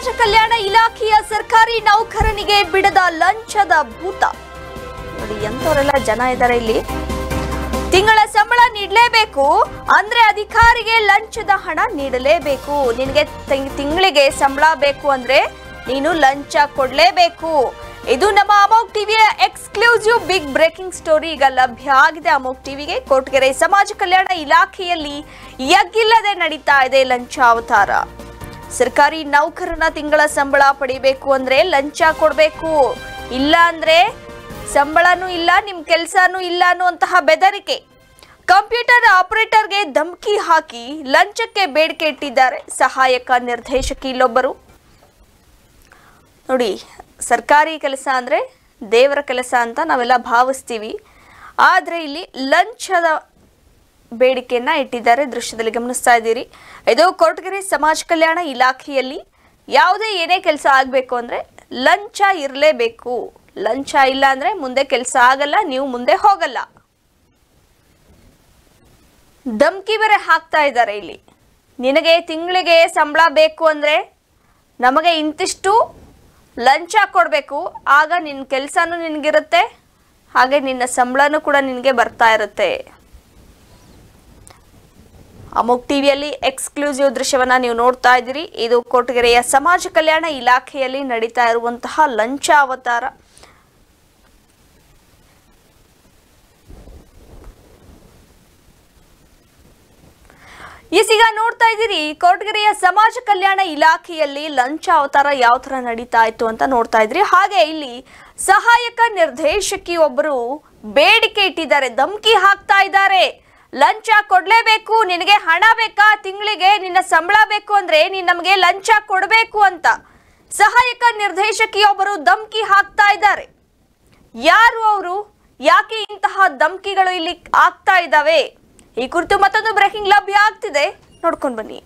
ಸಮಾಜ ಕಲ್ಯಾಣ ಇಲಾಖೆಯ ಸರ್ಕಾರಿ ನೌಕರನಿಗೆ ಬಿಡದ ಲಂಚದ ಭೂತ ನೋಡಿ ಎಂತವರೆಲ್ಲ ಜನ ಇದ್ದಾರೆ ಇಲ್ಲಿ ತಿಂಗಳ ಸಂಬಳ ನೀಡಲೇಬೇಕು ಅಂದ್ರೆ ಅಧಿಕಾರಿಗೆ ಲಂಚದ ಹಣ ನೀಡಲೇಬೇಕು ನಿನಗೆ ತಿಂಗಳಿಗೆ ಸಂಬಳ ಬೇಕು ಅಂದ್ರೆ ನೀನು ಲಂಚ ಕೊಡ್ಲೇಬೇಕು ಇದು ನಮ್ಮ ಅಮೋಕ್ ಟಿವಿಯ ಎಕ್ಸ್ಕ್ಲೂಸಿವ್ ಬಿಗ್ ಬ್ರೇಕಿಂಗ್ ಸ್ಟೋರಿ ಈಗ ಲಭ್ಯ ಆಗಿದೆ ಅಮೋಕ್ ಟಿವಿಗೆ ಕೋಟಗೆರೆ ಸಮಾಜ ಕಲ್ಯಾಣ ಇಲಾಖೆಯಲ್ಲಿ ಎಗ್ಗಿಲ್ಲದೆ ನಡೀತಾ ಇದೆ ಲಂಚಾವತಾರ ಸರ್ಕಾರಿ ನೌಕರನ ತಿಂಗಳ ಸಂಬಳ ಪಡಿಬೇಕು ಅಂದ್ರೆ ಲಂಚ ಕೊಡ್ಬೇಕು ಇಲ್ಲ ಅಂದ್ರೆ ಸಂಬಳನೂ ಇಲ್ಲ ನಿಮ್ ಕೆಲ್ಸನೂ ಇಲ್ಲ ಅನ್ನುವಂತಹ ಬೆದರಿಕೆ ಕಂಪ್ಯೂಟರ್ ಆಪರೇಟರ್ಗೆ ಧಮಕಿ ಹಾಕಿ ಲಂಚಕ್ಕೆ ಬೇಡಿಕೆ ಇಟ್ಟಿದ್ದಾರೆ ಸಹಾಯಕ ನಿರ್ದೇಶಕಿ ಇಲ್ಲೊಬ್ಬರು ನೋಡಿ ಸರ್ಕಾರಿ ಕೆಲಸ ಅಂದ್ರೆ ದೇವರ ಕೆಲಸ ಅಂತ ನಾವೆಲ್ಲ ಭಾವಿಸ್ತೀವಿ ಆದ್ರೆ ಇಲ್ಲಿ ಲಂಚದ ಬೇಡಿಕೆಯನ್ನ ಇಟ್ಟಿದ್ದಾರೆ ದೃಶ್ಯದಲ್ಲಿ ಗಮನಿಸ್ತಾ ಇದ್ದೀರಿ ಇದು ಕೊರಟಗೆರೆ ಸಮಾಜ ಕಲ್ಯಾಣ ಇಲಾಖೆಯಲ್ಲಿ ಯಾವುದೇ ಏನೇ ಕೆಲಸ ಆಗಬೇಕು ಅಂದ್ರೆ ಲಂಚ ಇರಲೇಬೇಕು ಲಂಚ ಇಲ್ಲ ಅಂದ್ರೆ ಮುಂದೆ ಕೆಲಸ ಆಗಲ್ಲ ನೀವು ಮುಂದೆ ಹೋಗಲ್ಲ ಧಮ್ಕಿ ಬೇರೆ ಹಾಕ್ತಾ ಇದ್ದಾರೆ ಇಲ್ಲಿ ನಿನಗೆ ತಿಂಗಳಿಗೆ ಸಂಬಳ ಬೇಕು ಅಂದ್ರೆ ನಮಗೆ ಇಂತಿಷ್ಟು ಲಂಚ ಕೊಡಬೇಕು ಆಗ ನಿನ್ನ ಕೆಲಸನೂ ನಿನಗಿರುತ್ತೆ ಹಾಗೆ ನಿನ್ನ ಸಂಬಳನೂ ಕೂಡ ನಿನಗೆ ಬರ್ತಾ ಇರುತ್ತೆ ಅಮೋಕ್ ಟಿವಿಯಲ್ಲಿ ಎಕ್ಸ್ಕ್ಲೂಸಿವ್ ದೃಶ್ಯವನ್ನ ನೀವು ನೋಡ್ತಾ ಇದ್ದೀರಿ ಇದು ಕೊಟಗೆರೆಯ ಸಮಾಜ ಕಲ್ಯಾಣ ಇಲಾಖೆಯಲ್ಲಿ ನಡೀತಾ ಇರುವಂತಹ ಲಂಚ ಅವತಾರ ಈಸೀಗ ನೋಡ್ತಾ ಇದ್ದೀರಿ ಕೊರಟಗೆರೆಯ ಸಮಾಜ ಕಲ್ಯಾಣ ಇಲಾಖೆಯಲ್ಲಿ ಲಂಚ ಅವತಾರ ಯಾವ ತರ ನಡೀತಾ ಇತ್ತು ಅಂತ ನೋಡ್ತಾ ಇದ್ರಿ ಹಾಗೆ ಇಲ್ಲಿ ಸಹಾಯಕ ನಿರ್ದೇಶಕಿ ಒಬ್ಬರು ಬೇಡಿಕೆ ಇಟ್ಟಿದ್ದಾರೆ ಧಮಕಿ ಹಾಕ್ತಾ ಇದ್ದಾರೆ ಲಂಚ ಕೊಡ್ಲೇಬೇಕು ನಿನಗೆ ಹಣ ಬೇಕಾ ತಿಂಗಳಿಗೆ ನಿನ್ನ ಸಂಬಳ ಬೇಕು ಅಂದ್ರೆ ನೀನ್ ನಮಗೆ ಲಂಚ ಕೊಡಬೇಕು ಅಂತ ಸಹಾಯಕ ನಿರ್ದೇಶಕಿಯೊಬ್ಬರು ಧಮಕಿ ಹಾಕ್ತಾ ಇದ್ದಾರೆ ಯಾರು ಅವರು ಯಾಕೆ ಇಂತಹ ಧಮಕಿಗಳು ಇಲ್ಲಿ ಆಗ್ತಾ ಇದ್ದಾವೆ ಈ ಕುರಿತು ಮತ್ತೊಂದು ಬ್ರೇಕಿಂಗ್ ಲಭ್ಯ ಆಗ್ತಿದೆ ನೋಡ್ಕೊಂಡು ಬನ್ನಿ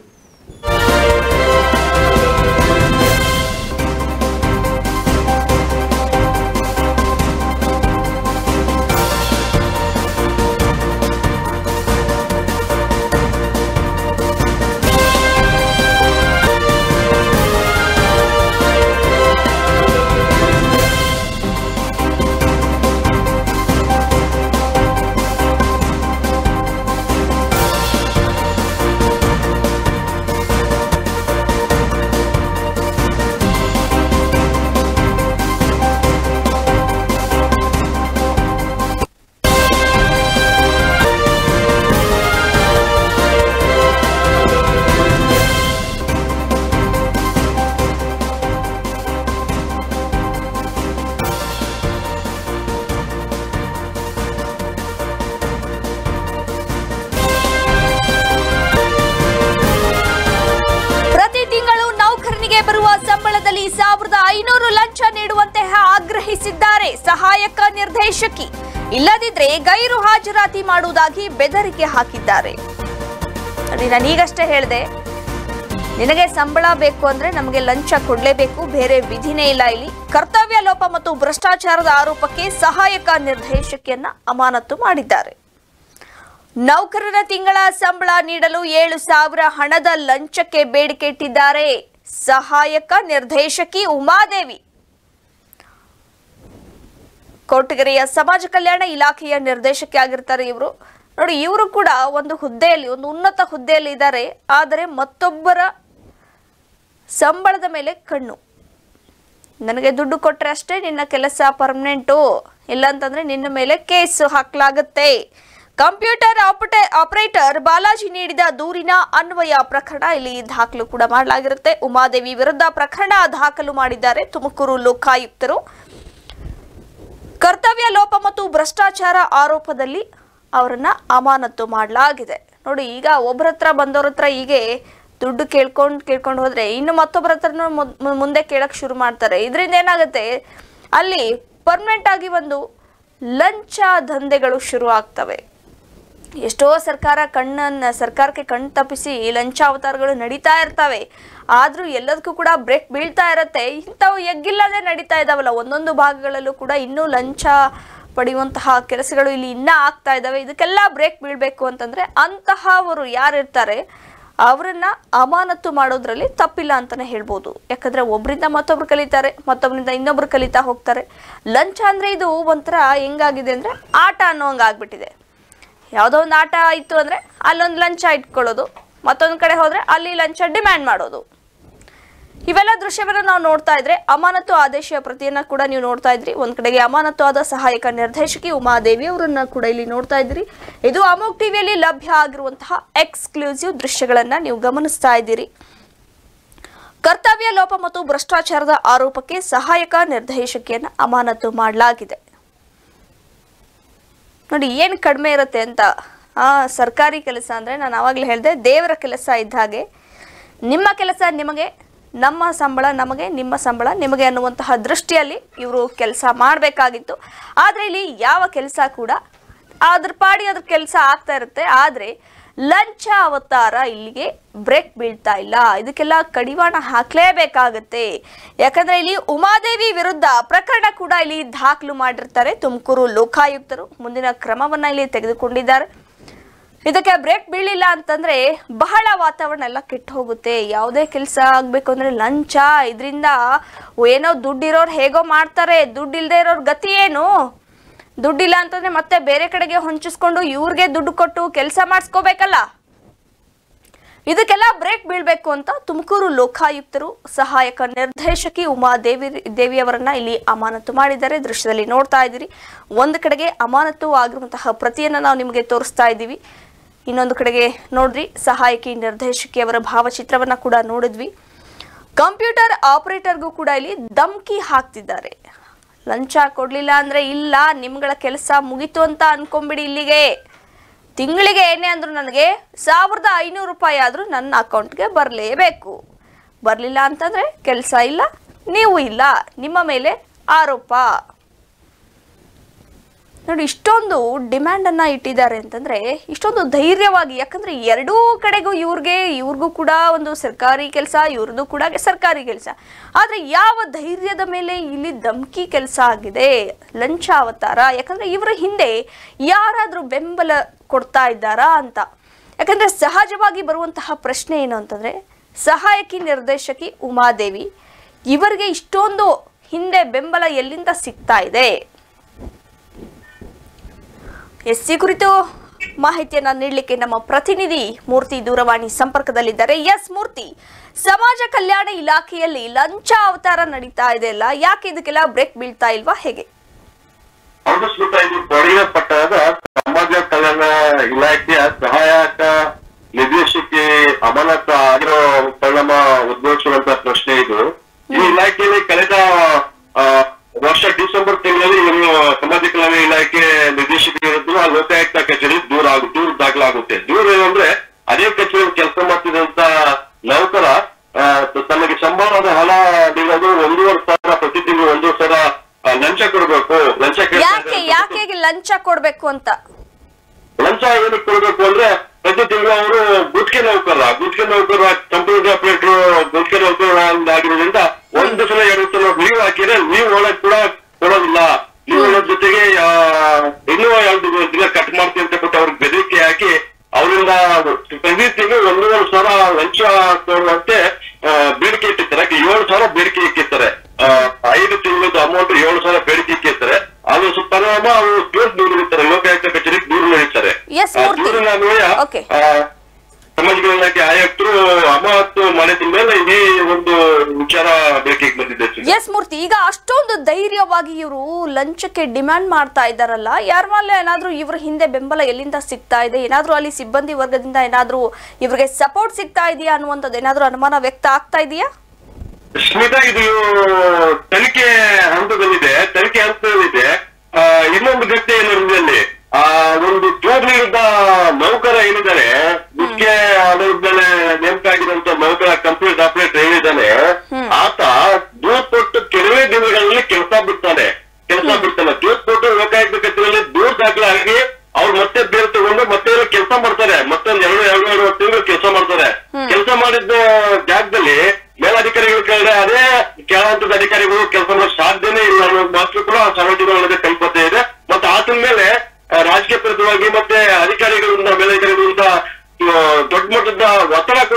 ಪ್ರತಿ ತಿಂಗಳು ನೌಕರನಿಗೆ ಬರುವ ಸಂಬಳದಲ್ಲಿ ಸಾವಿರದ ಐನೂರು ಲಂಚ ನೀಡುವಂತೆ ಆಗ್ರಹಿಸಿದ್ದಾರೆ ಸಹಾಯಕ ನಿರ್ದೇಶಕಿ ಇಲ್ಲದಿದ್ರೆ ಗೈರು ಹಾಜರಾತಿ ಮಾಡುವುದಾಗಿ ಬೆದರಿಕೆ ಹಾಕಿದ್ದಾರೆ ನೋಡಿ ನಾನು ಈಗಷ್ಟೇ ಹೇಳಿದೆ ನಿನಗೆ ಸಂಬಳ ಬೇಕು ಅಂದ್ರೆ ನಮಗೆ ಲಂಚ ಕೊಡ್ಲೇಬೇಕು ಬೇರೆ ವಿಧಿನೇ ಇಲ್ಲ ಇಲ್ಲಿ ಕರ್ತವ್ಯ ಲೋಪ ಮತ್ತು ಭ್ರಷ್ಟಾಚಾರದ ಆರೋಪಕ್ಕೆ ಸಹಾಯಕ ನಿರ್ದೇಶಕಿಯನ್ನ ಅಮಾನತು ಮಾಡಿದ್ದಾರೆ ನೌಕರರ ತಿಂಗಳ ಸಂಬಳ ನೀಡಲು ಏಳು ಸಾವಿರ ಹಣದ ಲಂಚಕ್ಕೆ ಬೇಡಿಕೆ ಇಟ್ಟಿದ್ದಾರೆ ಸಹಾಯಕ ನಿರ್ದೇಶಕಿ ಉಮಾದೇವಿ ಕೊರಟಗೆರೆಯ ಸಮಾಜ ಕಲ್ಯಾಣ ಇಲಾಖೆಯ ನಿರ್ದೇಶಕಿ ಆಗಿರ್ತಾರೆ ಇವರು ನೋಡಿ ಇವರು ಕೂಡ ಒಂದು ಹುದ್ದೆಯಲ್ಲಿ ಒಂದು ಉನ್ನತ ಹುದ್ದೆಯಲ್ಲಿ ಇದ್ದಾರೆ ಆದರೆ ಮತ್ತೊಬ್ಬರ ಸಂಬಳದ ಮೇಲೆ ಕಣ್ಣು ನನಗೆ ದುಡ್ಡು ಕೊಟ್ಟರೆ ಅಷ್ಟೇ ನಿನ್ನ ಕೆಲಸ ಪರ್ಮನೆಂಟು ಇಲ್ಲಾಂತಂದ್ರೆ ನಿನ್ನ ಮೇಲೆ ಕೇಸ್ ಹಾಕಲಾಗುತ್ತೆ ಕಂಪ್ಯೂಟರ್ ಆಪಟೆ ಆಪರೇಟರ್ ಬಾಲಾಜಿ ನೀಡಿದ ದೂರಿನ ಅನ್ವಯ ಪ್ರಕರಣ ಇಲ್ಲಿ ದಾಖಲು ಕೂಡ ಮಾಡಲಾಗಿರುತ್ತೆ ಉಮಾದೇವಿ ವಿರುದ್ಧ ಪ್ರಕರಣ ದಾಖಲು ಮಾಡಿದ್ದಾರೆ ತುಮಕೂರು ಲೋಕಾಯುಕ್ತರು ಕರ್ತವ್ಯ ಲೋಪ ಮತ್ತು ಭ್ರಷ್ಟಾಚಾರ ಆರೋಪದಲ್ಲಿ ಅವರನ್ನ ಅಮಾನತು ಮಾಡಲಾಗಿದೆ ನೋಡಿ ಈಗ ಒಬ್ಬರ ಹತ್ರ ಬಂದವ್ರ ಹತ್ರ ಹೀಗೆ ದುಡ್ಡು ಕೇಳ್ಕೊಂಡು ಕೇಳ್ಕೊಂಡು ಹೋದ್ರೆ ಇನ್ನು ಮತ್ತೊಬ್ಬರ ಹತ್ರನೂ ಮುದ್- ಮು- ಮುಂದೆ ಕೇಳಕ್ ಶುರು ಮಾಡ್ತಾರೆ ಇದರಿಂದ ಏನಾಗುತ್ತೆ ಅಲ್ಲಿ ಪರ್ಮನೆಂಟ್ ಆಗಿ ಒಂದು ಲಂಚ ದಂಧೆಗಳು ಶುರು ಆಗ್ತವೆ ಎಷ್ಟೋ ಸರ್ಕಾರ ಕಣ್ಣನ್ನ ಸರ್ಕಾರಕ್ಕೆ ಕಣ್ ತಪ್ಪಿಸಿ ಲಂಚಾವತಾರಗಳು ನಡೀತಾ ಇರ್ತವೆ ಆದ್ರೂ ಎಲ್ಲದಕ್ಕೂ ಕೂಡ ಬ್ರೇಕ್ ಬೀಳ್ತಾ ಇರತ್ತೆ ಇಂಥವು ಎಗ್ಗಿಲ್ಲದೆ ನಡೀತಾ ಇದಾವಲ್ಲ ಒಂದೊಂದು ಭಾಗಗಳಲ್ಲೂ ಕೂಡ ಇನ್ನೂ ಲಂಚ ಪಡೆಯುವಂತಹ ಕೆಲಸಗಳು ಇಲ್ಲಿ ಇನ್ನ ಆಗ್ತಾ ಇದಾವೆ ಇದಕ್ಕೆಲ್ಲ ಬ್ರೇಕ್ ಬೀಳ್ಬೇಕು ಅಂತಂದ್ರೆ ಅಂತಹವರು ಯಾರಿರ್ತಾರೆ ಅವರನ್ನ ಅಮಾನತು ಮಾಡೋದ್ರಲ್ಲಿ ತಪ್ಪಿಲ್ಲ ಅಂತಾನೆ ಹೇಳ್ಬೋದು ಯಾಕಂದ್ರೆ ಒಬ್ರಿಂದ ಮತ್ತೊಬ್ರು ಕಲಿತಾರೆ ಮತ್ತೊಬ್ಬರಿಂದ ಇನ್ನೊಬ್ರು ಕಲಿತಾ ಹೋಗ್ತಾರೆ ಲಂಚ ಅಂದ್ರೆ ಇದು ಒಂಥರ ಹೆಂಗಾಗಿದೆ ಅಂದ್ರೆ ಆಟ ಅನ್ನೋ ಹಂಗಾಗ್ಬಿಟ್ಟಿದೆ ಯಾವುದೋ ಒಂದು ಆಟ ಇತ್ತು ಅಂದ್ರೆ ಅಲ್ಲೊಂದು ಲಂಚ ಇಟ್ಕೊಳ್ಳೋದು ಮತ್ತೊಂದು ಕಡೆ ಹೋದ್ರೆ ಅಲ್ಲಿ ಲಂಚ ಡಿಮ್ಯಾಂಡ್ ಮಾಡೋದು ಇವೆಲ್ಲ ದೃಶ್ಯವನ್ನ ನಾವು ನೋಡ್ತಾ ಇದ್ರೆ ಅಮಾನತು ಆದೇಶ ಪ್ರತಿಯನ್ನ ಕೂಡ ನೀವು ನೋಡ್ತಾ ಇದ್ರಿ ಒಂದ್ ಕಡೆಗೆ ಅಮಾನತು ಆದ ಸಹಾಯಕ ನಿರ್ದೇಶಕಿ ಉಮಾದೇವಿ ಅವರನ್ನ ಕೂಡ ಇಲ್ಲಿ ನೋಡ್ತಾ ಇದ್ರಿ ಇದು ಅಮೋಕ್ ಟಿವಿಯಲ್ಲಿ ಲಭ್ಯ ಆಗಿರುವಂತಹ ಎಕ್ಸ್ಕ್ಲೂಸಿವ್ ದೃಶ್ಯಗಳನ್ನ ನೀವು ಗಮನಿಸ್ತಾ ಇದ್ದೀರಿ ಕರ್ತವ್ಯ ಲೋಪ ಮತ್ತು ಭ್ರಷ್ಟಾಚಾರದ ಆರೋಪಕ್ಕೆ ಸಹಾಯಕ ನಿರ್ದೇಶಕಿಯನ್ನ ಅಮಾನತು ಮಾಡಲಾಗಿದೆ ನೋಡಿ ಏನು ಕಡಿಮೆ ಇರುತ್ತೆ ಅಂತ ಆ ಸರ್ಕಾರಿ ಕೆಲಸ ಅಂದರೆ ನಾನು ಆವಾಗಲೇ ಹೇಳಿದೆ ದೇವರ ಕೆಲಸ ಇದ್ದ ಹಾಗೆ ನಿಮ್ಮ ಕೆಲಸ ನಿಮಗೆ ನಮ್ಮ ಸಂಬಳ ನಮಗೆ ನಿಮ್ಮ ಸಂಬಳ ನಿಮಗೆ ಅನ್ನುವಂತಹ ದೃಷ್ಟಿಯಲ್ಲಿ ಇವರು ಕೆಲಸ ಮಾಡಬೇಕಾಗಿತ್ತು ಆದರೆ ಇಲ್ಲಿ ಯಾವ ಕೆಲಸ ಕೂಡ ಅದ್ರ ಪಾಡಿ ಅದ್ರ ಕೆಲಸ ಆಗ್ತಾ ಇರುತ್ತೆ ಆದರೆ ಲಂಚ ಅವತಾರ ಇಲ್ಲಿಗೆ ಬ್ರೇಕ್ ಬೀಳ್ತಾ ಇಲ್ಲ ಇದಕ್ಕೆಲ್ಲ ಕಡಿವಾಣ ಹಾಕ್ಲೇಬೇಕಾಗತ್ತೆ ಯಾಕಂದ್ರೆ ಇಲ್ಲಿ ಉಮಾದೇವಿ ವಿರುದ್ಧ ಪ್ರಕರಣ ಕೂಡ ಇಲ್ಲಿ ದಾಖಲು ಮಾಡಿರ್ತಾರೆ ತುಮಕೂರು ಲೋಕಾಯುಕ್ತರು ಮುಂದಿನ ಕ್ರಮವನ್ನ ಇಲ್ಲಿ ತೆಗೆದುಕೊಂಡಿದ್ದಾರೆ ಇದಕ್ಕೆ ಬ್ರೇಕ್ ಬೀಳಿಲ್ಲ ಅಂತಂದ್ರೆ ಬಹಳ ವಾತಾವರಣ ಎಲ್ಲ ಕೆಟ್ಟು ಹೋಗುತ್ತೆ ಯಾವುದೇ ಕೆಲಸ ಆಗ್ಬೇಕು ಅಂದ್ರೆ ಲಂಚ ಇದರಿಂದ ಏನೋ ದುಡ್ಡಿರೋರು ಹೇಗೋ ಮಾಡ್ತಾರೆ ದುಡ್ಡು ಇಲ್ಲದೆ ಇರೋರ್ ಗತಿ ಏನು ದುಡ್ಡಿಲ್ಲ ಅಂತಂದ್ರೆ ಮತ್ತೆ ಬೇರೆ ಕಡೆಗೆ ಹೊಂಚಿಸ್ಕೊಂಡು ಇವ್ರಿಗೆ ದುಡ್ಡು ಕೊಟ್ಟು ಕೆಲಸ ಮಾಡಿಸ್ಕೋಬೇಕಲ್ಲ ಇದಕ್ಕೆಲ್ಲ ಬ್ರೇಕ್ ಬೀಳ್ಬೇಕು ಅಂತ ತುಮಕೂರು ಲೋಕಾಯುಕ್ತರು ಸಹಾಯಕ ನಿರ್ದೇಶಕಿ ಉಮಾ ದೇವಿ ದೇವಿಯವರನ್ನ ಇಲ್ಲಿ ಅಮಾನತು ಮಾಡಿದ್ದಾರೆ ದೃಶ್ಯದಲ್ಲಿ ನೋಡ್ತಾ ಇದ್ದೀರಿ ಒಂದು ಕಡೆಗೆ ಅಮಾನತು ಆಗಿರುವಂತಹ ಪ್ರತಿಯನ್ನ ನಾವು ನಿಮಗೆ ತೋರಿಸ್ತಾ ಇದ್ದೀವಿ ಇನ್ನೊಂದು ಕಡೆಗೆ ನೋಡ್ರಿ ಸಹಾಯಕಿ ನಿರ್ದೇಶಕಿಯವರ ಭಾವಚಿತ್ರವನ್ನ ಕೂಡ ನೋಡಿದ್ವಿ ಕಂಪ್ಯೂಟರ್ ಆಪರೇಟರ್ಗೂ ಕೂಡ ಇಲ್ಲಿ ಧಮ್ಕಿ ಹಾಕ್ತಿದ್ದಾರೆ ಲಂಚ ಕೊಡ್ಲಿಲ್ಲ ಅಂದ್ರೆ ಇಲ್ಲ ನಿಮ್ಗಳ ಕೆಲಸ ಮುಗೀತು ಅಂತ ಅನ್ಕೊಂಬಿಡಿ ಇಲ್ಲಿಗೆ ತಿಂಗಳಿಗೆ ಏನೇ ಅಂದ್ರು ನನಗೆ ಸಾವಿರದ ಐನೂರು ರೂಪಾಯಿ ಆದರೂ ನನ್ನ ಅಕೌಂಟ್ಗೆ ಬರಲೇಬೇಕು ಬರಲಿಲ್ಲ ಅಂತಂದ್ರೆ ಕೆಲಸ ಇಲ್ಲ ನೀವು ಇಲ್ಲ ನಿಮ್ಮ ಮೇಲೆ ಆರೋಪ ನೋಡಿ ಇಷ್ಟೊಂದು ಡಿಮ್ಯಾಂಡ್ ಅನ್ನ ಇಟ್ಟಿದ್ದಾರೆ ಅಂತಂದ್ರೆ ಇಷ್ಟೊಂದು ಧೈರ್ಯವಾಗಿ ಯಾಕಂದ್ರೆ ಎರಡೂ ಕಡೆಗೂ ಇವ್ರಿಗೆ ಇವ್ರಿಗೂ ಕೂಡ ಒಂದು ಸರ್ಕಾರಿ ಕೆಲಸ ಇವ್ರದ್ದು ಕೂಡ ಸರ್ಕಾರಿ ಕೆಲಸ ಆದ್ರೆ ಯಾವ ಧೈರ್ಯದ ಮೇಲೆ ಇಲ್ಲಿ ಧಮ್ಕಿ ಕೆಲಸ ಆಗಿದೆ ಲಂಚ ಅವತಾರ ಯಾಕಂದ್ರೆ ಇವರ ಹಿಂದೆ ಯಾರಾದ್ರೂ ಬೆಂಬಲ ಕೊಡ್ತಾ ಇದ್ದಾರಾ ಅಂತ ಯಾಕಂದ್ರೆ ಸಹಜವಾಗಿ ಬರುವಂತಹ ಪ್ರಶ್ನೆ ಏನು ಅಂತಂದ್ರೆ ಸಹಾಯಕಿ ನಿರ್ದೇಶಕಿ ಉಮಾದೇವಿ ಇವರಿಗೆ ಇಷ್ಟೊಂದು ಹಿಂದೆ ಬೆಂಬಲ ಎಲ್ಲಿಂದ ಸಿಗ್ತಾ ಇದೆ ಎಸ್ ಈ ಕುರಿತು ಮಾಹಿತಿಯನ್ನ ನೀಡಲಿಕ್ಕೆ ನಮ್ಮ ಪ್ರತಿನಿಧಿ ಮೂರ್ತಿ ದೂರವಾಣಿ ಸಂಪರ್ಕದಲ್ಲಿದ್ದಾರೆ ಎಸ್ ಮೂರ್ತಿ ಸಮಾಜ ಕಲ್ಯಾಣ ಇಲಾಖೆಯಲ್ಲಿ ಲಂಚ ಅವತಾರ ನಡೀತಾ ಇದೆ ಅಲ್ಲ ಯಾಕೆ ಇದಕ್ಕೆಲ್ಲ ಬ್ರೇಕ್ ಬೀಳ್ತಾ ಇಲ್ವಾ ಹೇಗೆ ಹೌದು ಸ್ಮಿತಾ ಇದು ಕೊಡಗಿನ ಪಟ್ಟಣದ ಸಮಾಜ ಕಲ್ಯಾಣ ಇಲಾಖೆಯ ಸಹಾಯಕ ನಿರ್ದೇಶಕಿ ಅಮಾನತ ಆಗಿರೋ ಪರಿಣಾಮ ಉದ್ಭವಿಸುವಂತ ಪ್ರಶ್ನೆ ಇದು ಈ ಇಲಾಖೆಯಲ್ಲಿ ಕಳೆದ ಆ, ವರ್ಷ ಡಿಸೆಂಬರ್ ತಿಂಗಳಲ್ಲಿ ಇವರು ಸಮಾಜ ಕಲ್ಯಾಣ ಇಲಾಖೆ ನಿರ್ದೇಶಕಿ ವಿರುದ್ಧ ಆ ಲೋಕಾಯುಕ್ತ ಕಚೇರಿ ದೂರ ಆಗು ದೂರ ದಾಖಲಾಗುತ್ತೆ ದೂರ ಏನಂದ್ರೆ ಅದೇ ಕಚೇರಿ ಕೆಲಸ ಮಾಡ್ತಿದ್ದಂತ ನೌಕರ ಆ, ತನಗೆ ಸಂಬಳದ ಹಣ ನೀಡೋದು ಒಂದೂವರೆ ಸಾವಿರ ಪ್ರತಿ ತಿಂಗಳು ಒಂದೂವರೆ ಸಾವಿರ ಆ, ಲಂಚ ಕೊಡಬೇಕು ಲಂಚ ಕೇಳ್ತಾ ಯಾಕೆ ಇದ್ದಾರೆ. ಯಾಕೆ ಲಂಚ ಕೊಡ್ಬೇಕು ಅಂತ ಲಂಚ ಏನಕ್ಕೆ ಕೊಡಬೇಕು ಅಂದ್ರೆ ಪ್ರತಿ ತಿಂಗಳು ಅವರು ಗುತ್ತಿಗೆ ನೌಕರ ಗುತ್ತಿಗೆ ನೌಕರ ಕಂಪ್ಯೂಟರ್ ಆಪರೇಟರ್ ಗುತ್ತಿಗೆ ನೌಕರ ಆಗಿರೋದ್ರಿಂದ ಒಂದು ಸಲ ಎರಡು ಸಲ ಲೀವ್ ಹಾಕಿದ್ರೆ ಲೀವ್ ಒಳಗೆ ಕೂಡ ಕೊಡೋದಿಲ್ಲ ಲೀವ್ ಒಳಗ್ ಜೊತೆಗೆ ಆ, ಇನ್ನೂ ಎರಡು ದಿನ ಕಟ್ ಮಾಡ್ತೀನಿ ಅಂತ ಬಿಟ್ಟು ಅವ್ರಿಗೆ ಬೆದರಿಕೆ ಹಾಕಿ ಅವರಿಂದ ಪ್ರತಿ ತಿಂಗಳು ಒಂದೂವರೆ ಸಾವಿರ ಲಂಚ ಕೊಡುವಂತೆ ಆ, ಬೇಡಿಕೆ ಇಟ್ಟಿರ್ತಾರೆ ಏಳು ಸಾವಿರ ಬೇಡಿಕೆ ಇಟ್ಟಿರ್ತಾರೆ ಆ, ಐದು ತಿಂಗಳದ ಅಮೌಂಟ್ ಏಳು ಸಾವಿರ ಬೇಡಿಕೆ ಇಟ್ಟಿರ್ತಾರೆ ಅದು ಸ್ವಲ್ಪ ಪರಿಣಾಮ ಅವರು ದೂರ ದೂರ ಇರ್ತಾರೆ ಲೋಕಾಯುಕ್ತ ಕಚೇರಿಗೆ ದೂರ ನೀಡುತ್ತಾರೆ Yes, ಆ ಮೂರ್ತಿ. ದೂರಿನ ಅನ್ವಯ Okay. ಆ, ಸಮಾಜ ಇಲಾಖೆ ಆಯುಕ್ತರು ಅಮಾನತು ಮಾಡಿದ ಮೇಲೆ ಈ ಒಂದು ವಿಚಾರ ಬೇಕಿಗೆ ಬಂದಿದೆ ಸುಜಾ. ಎಸ್ ಮೂರ್ತಿ ಈಗ ಅಷ್ಟೊಂದು ಧೈರ್ಯವಾಗಿ ಇವರು ಲಂಚಕ್ಕೆ ಡಿಮ್ಯಾಂಡ್ ಮಾಡ್ತಾ ಇದ್ದಾರಲ್ಲ ಯಾರ ಮೇಲೆ ಏನಾದ್ರೂ ಇವ್ರ ಹಿಂದೆ ಬೆಂಬಲ ಎಲ್ಲಿಂದ ಸಿಗ್ತಾ ಇದೆ ಏನಾದ್ರೂ ಅಲ್ಲಿ ಸಿಬ್ಬಂದಿ ವರ್ಗದಿಂದ ಏನಾದ್ರೂ ಇವ್ರಿಗೆ ಸಪೋರ್ಟ್ ಸಿಗ್ತಾ ಇದೆಯಾ ಅನ್ನುವಂಥದ್ದು ಏನಾದ್ರೂ ಅನುಮಾನ ವ್ಯಕ್ತ ಆಗ್ತಾ ಇದೆಯಾ ಸ್ಮಿತಾ ಇದು ತನಿಖೆ ಹಂತದಲ್ಲಿದೆ ತನಿಖೆ ಹಂತದಲ್ಲಿದೆ ಆ, ಇನ್ನೊಂದು ಘಟನೆ ಏನು ಇಲ್ಲಿ ಆ ಒಂದು ಟೂರ್ ನೀಡಿದ ನೌಕರ ಏನಿದ್ದಾರೆ ಮುಖ್ಯ ಆಧಾರದ ನೇಮಕ ಆಗಿರುವಂತ ನೌಕರ ಕಂಪ್ಯೂಟರ್ ಆಪರೇಟರ್ ಏನಿದ್ದಾನೆ ಆತ ದೂರ್ ಕೊಟ್ಟು ಕೆಲವೇ ದಿನಗಳಲ್ಲಿ ಕೆಲಸ ಬಿಡ್ತಾನೆ ಕೆಲಸ ಬಿಡ್ತಾನೆ ದೂರ್ ಕೊಟ್ಟು ಲೋಕಾಯುಕ್ತ ಕಚೇರಿಯಲ್ಲಿ ದೂರ್ ದಾಖಲಾಗಿ ಅವ್ರು ಮತ್ತೆ ಬೇರೆ ತಗೊಂಡು ಮತ್ತೆ ಕೆಲಸ ಮಾಡ್ತಾರೆ ಮತ್ತೊಂದ್ ಎರಡು ಎರಡು ಎರಡು ತಿಂಗಳು ಕೆಲಸ ಮಾಡ್ತಾರೆ ಕೆಲಸ ಮಾಡಿದ್ದ ಜಾಗದಲ್ಲಿ ಮೇಲಾಧಿಕಾರಿಗಳು ಕೇಳಿದ್ರೆ ಅದೇ ಕೆಳಹಂತದ ಅಧಿಕಾರಿಗಳು ಕೆಲಸ ಮಾಡಕ್ ಸಾಧ್ಯನೇ ಇಲ್ಲ ಅನ್ನೋ ಮಾತು ಕೂಡ ಸಾರ್ವಜನಿಕರ ಕಲ್ಪತೆ ಇದೆ ಮತ್ತೆ ಆತನ ಮೇಲೆ ಆ, ರಾಜಕೀಯ ಪ್ರತಿವಾಗಿ ಮತ್ತೆ ಅಧಿಕಾರಿಗಳಿಂದ ಮೇಲಧಿಕಾರಿಗಳಿಂದ ಆ, ದೊಡ್ಡ ಮಟ್ಟದ ಒತ್ತಡ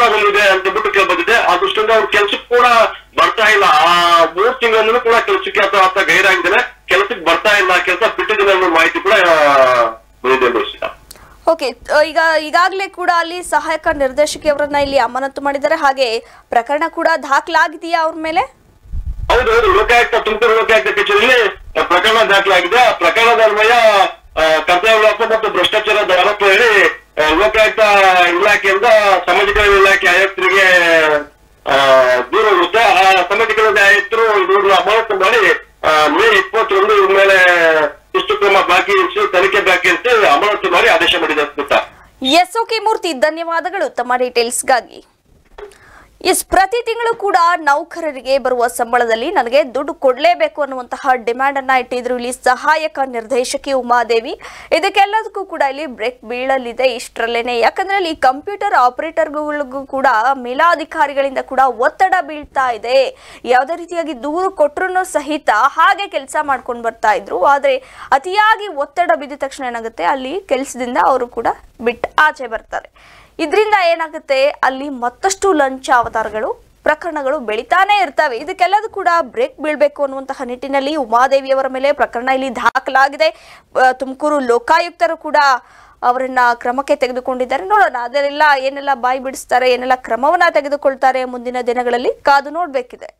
ಕೆಲ್ಸಕ್ಕೆ ಕೂಡ ಬರ್ತಾ ಇಲ್ಲ ಆ ಮೂರ್ ತಿಂಗಳಿಂದಲೂ ಕೂಡ ಕೆಲ್ಸಕ್ಕೆ ಅಥವಾ ಆತ ಗೈರಾಗಿದ್ದಾನೆ ಕೆಲ್ಸಕ್ಕೆ ಬರ್ತಾ ಇಲ್ಲ ಕೆಲಸ ಬಿಟ್ಟಿದ್ದಾನೆ ಅನ್ನೋ ಮಾಹಿತಿ ಕೂಡ ಬಂದಿದೆ ದರ್ಶಿತ ಓಕೆ ಈಗ ಈಗಾಗಲೇ ಕೂಡ ಅಲ್ಲಿ ಸಹಾಯಕ ನಿರ್ದೇಶಕಿಯವರನ್ನ ಇಲ್ಲಿ ಅಮಾನತು ಮಾಡಿದ್ದಾರೆ ಹಾಗೆ ಪ್ರಕರಣ ಕೂಡ ದಾಖಲಾಗಿದೆಯಾ ಅವ್ರ ಮೇಲೆ ಹೌದು ಹೌದು ಲೋಕಾಯುಕ್ತ ತುಮಕೂರು ಲೋಕಾಯುಕ್ತ ಕಚೇರಿಯಲ್ಲಿ ಪ್ರಕರಣ ದಾಖಲಾಗಿದೆ ಆ ಪ್ರಕರಣದ ಅನ್ವಯ ಆ, ಕರ್ತವ್ಯ ಲೋಪ ಮತ್ತು ಭ್ರಷ್ಟಾಚಾರದ ಆರೋಪ ಹೇಳಿ ಆ, ಲೋಕಾಯುಕ್ತ ಇಲಾಖೆಯಿಂದ ಸಾಮಾಜಿಕ ಇಲಾಖೆ ಆಯುಕ್ತರಿಗೆ ಆ, ದೂರ ಹೋಗುತ್ತೆ ಆ ಸಾಮಾಜಿಕ ಇಲಾಖೆ ಆಯುಕ್ತರು ಇವ್ರನ್ನ ಅಮಾನತು ಮಾಡಿ ಆ, ಮೇ ಇಪ್ಪತ್ತೊಂದು ಇವ್ರ ಮೇಲೆ ಶಿಸ್ತು ಕ್ರಮ ಬಾಕಿ ಇರಿಸಿ ತನಿಖೆ ಬಾಕಿ ಇರಿಸಿ ಅಮಾನತು ಮಾಡಿ ಆದೇಶ ಮಾಡಿದೆ ಸ್ಮಿತಾ ಎಸ್ ಓಕೆ ಮೂರ್ತಿ ಧನ್ಯವಾದಗಳು ತಮ್ಮ ಡೀಟೇಲ್ಸ್ಗಾಗಿ ಎಸ್ ಪ್ರತಿ ತಿಂಗಳು ಕೂಡ ನೌಕರರಿಗೆ ಬರುವ ಸಂಬಳದಲ್ಲಿ ನನಗೆ ದುಡ್ಡು ಕೊಡಲೇಬೇಕು ಅನ್ನುವಂತಹ ಡಿಮ್ಯಾಂಡ್ ಅನ್ನ ಇಟ್ಟಿದ್ರು ಇಲ್ಲಿ ಸಹಾಯಕ ನಿರ್ದೇಶಕಿ ಉಮಾದೇವಿ ಇದಕ್ಕೆಲ್ಲದಕ್ಕೂ ಕೂಡ ಇಲ್ಲಿ ಬ್ರೇಕ್ ಬೀಳಲಿದೆ ಇಷ್ಟರಲ್ಲೇನೆ ಯಾಕಂದ್ರೆ ಇಲ್ಲಿ ಕಂಪ್ಯೂಟರ್ ಆಪರೇಟರ್ಗಳಿಗೂ ಕೂಡ ಮೇಲಾಧಿಕಾರಿಗಳಿಂದ ಕೂಡ ಒತ್ತಡ ಬೀಳ್ತಾ ಇದೆ ಯಾವುದೇ ರೀತಿಯಾಗಿ ದೂರು ಕೊಟ್ಟರು ಸಹಿತ ಹಾಗೆ ಕೆಲಸ ಮಾಡ್ಕೊಂಡು ಬರ್ತಾ ಇದ್ರು ಆದ್ರೆ ಅತಿಯಾಗಿ ಒತ್ತಡ ಬಿದ್ದ ತಕ್ಷಣ ಏನಾಗುತ್ತೆ ಅಲ್ಲಿ ಕೆಲಸದಿಂದ ಅವರು ಕೂಡ ಬಿಟ್ಟು ಆಚೆ ಬರ್ತಾರೆ ಇದರಿಂದ ಏನಾಗುತ್ತೆ ಅಲ್ಲಿ ಮತ್ತಷ್ಟು ಲಂಚ ಅವತಾರಗಳು ಪ್ರಕರಣಗಳು ಬೆಳಿತಾನೆ ಇರ್ತವೆ ಇದಕ್ಕೆಲ್ಲದೂ ಕೂಡ ಬ್ರೇಕ್ ಬೀಳ್ಬೇಕು ಅನ್ನುವಂತಹ ನಿಟ್ಟಿನಲ್ಲಿ ಉಮಾದೇವಿಯವರ ಮೇಲೆ ಪ್ರಕರಣ ಇಲ್ಲಿ ದಾಖಲಾಗಿದೆ ಆ, ತುಮಕೂರು ಲೋಕಾಯುಕ್ತರು ಕೂಡ ಅವರನ್ನ ಕ್ರಮಕ್ಕೆ ತೆಗೆದುಕೊಂಡಿದ್ದಾರೆ ನೋಡೋಣ ಅದೆಲ್ಲ ಏನೆಲ್ಲ ಬಾಯಿ ಬಿಡಿಸ್ತಾರೆ ಏನೆಲ್ಲ ಕ್ರಮವನ್ನ ತೆಗೆದುಕೊಳ್ತಾರೆ ಮುಂದಿನ ದಿನಗಳಲ್ಲಿ ಕಾದು ನೋಡ್ಬೇಕಿದೆ